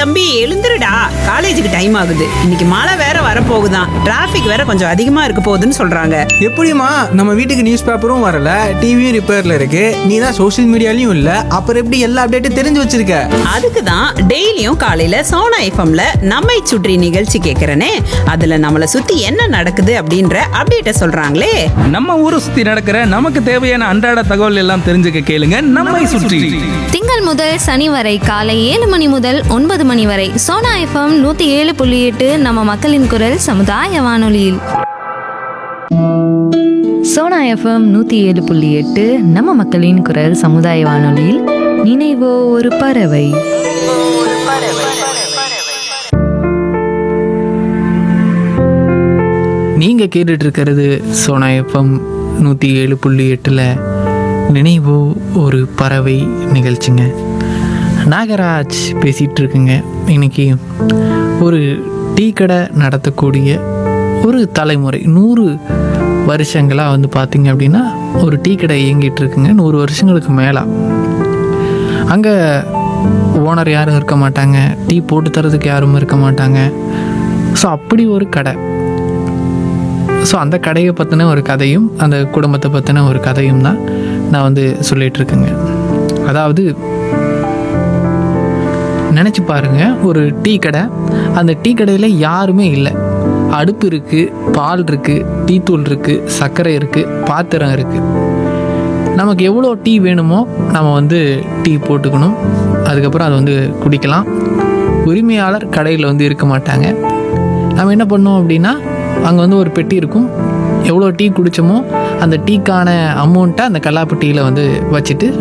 தம்பி எழுந்துருடா காலேஜுக்கு டைம் ஆகுது இன்னைக்கு மழை வேற வரப்போகுதான் டிராஃபிக் வேற கொஞ்சம் அதிகமா இருக்க போகுதுன்னு சொல்றாங்க எப்படிம்மா நம்ம வீட்டுக்கு நியூஸ் பேப்பரும் வரல டிவியும் ரிப்பேர்ல இருக்கு நீ தான் சோஷியல் மீடியாலையும் இல்ல அப்புறம் எப்படி எல்லா அப்டேட்டும் தெரிஞ்சு வச்சிருக்க அதுக்கு தான் டெய்லியும் காலையில சோனா எஃப்எம்ல நம்மை சுற்றி நிகழ்ச்சி கேட்கறனே அதுல நம்மளை சுத்தி என்ன நடக்குது அப்படின்ற அப்டேட்ட சொல்றாங்களே நம்ம ஊரை சுத்தி நடக்கிற நமக்கு தேவையான அன்றாட தகவல் எல்லாம் தெரிஞ்சுக்க கேளுங்க நம்மை சுற்றி திங்கள் முதல் சனி வரை காலை ஏழு மணி முதல் ஒன்பது மணி வரை சோனா எஃப்எம் நூத்தி ஏழு புள்ளி எட்டு நம்ம மக்களின் குரல் சமுதாய வானொலியில் சோனா எஃப்எம் நூற்றி ஏழு புள்ளி எட்டு நம்ம மக்களின் குரல் சமுதாய வானொலியில் நினைவோ ஒரு பறவை நீங்கள் கேட்டுட்டு இருக்கிறது சோனா எஃப்எம் நூற்றி ஏழு புள்ளி எட்டில் நினைவோ ஒரு பறவை நிகழ்ச்சிங்க நாகராஜ் பேசிகிட்டு இருக்குங்க இன்னைக்கு ஒரு டீ கடை நடத்தக்கூடிய ஒரு தலைமுறை நூறு வருஷங்களாக வந்து பார்த்திங்க அப்படின்னா ஒரு டீ கடை இயங்கிட்டு இருக்குங்க நூறு வருஷங்களுக்கு மேலே அங்கே ஓனர் யாரும் இருக்க மாட்டாங்க டீ போட்டு தரதுக்கு யாரும் இருக்க மாட்டாங்க ஸோ அப்படி ஒரு கடை ஸோ அந்த கடையை பற்றின ஒரு கதையும் அந்த குடும்பத்தை பற்றின ஒரு கதையும் தான் நான் வந்து சொல்லிட்டு இருக்கேங்க அதாவது நினச்சி பாருங்க ஒரு டீ கடை அந்த டீ கடையில் யாருமே இல்லை அடுப்பு இருக்குது பால் இருக்குது டீ தூள் இருக்குது சர்க்கரை இருக்குது பாத்திரம் இருக்குது நமக்கு எவ்வளோ டீ வேணுமோ நம்ம வந்து டீ போட்டுக்கணும் அதுக்கப்புறம் அதை வந்து குடிக்கலாம் உரிமையாளர் கடையில் வந்து இருக்க மாட்டாங்க நம்ம என்ன பண்ணோம் அப்படின்னா அங்கே வந்து ஒரு பெட்டி இருக்கும் எவ்வளோ டீ குடித்தோமோ அந்த டீக்கான அமௌண்ட்டை அந்த கல்லாப்பட்டியில் வந்து வச்சுட்டு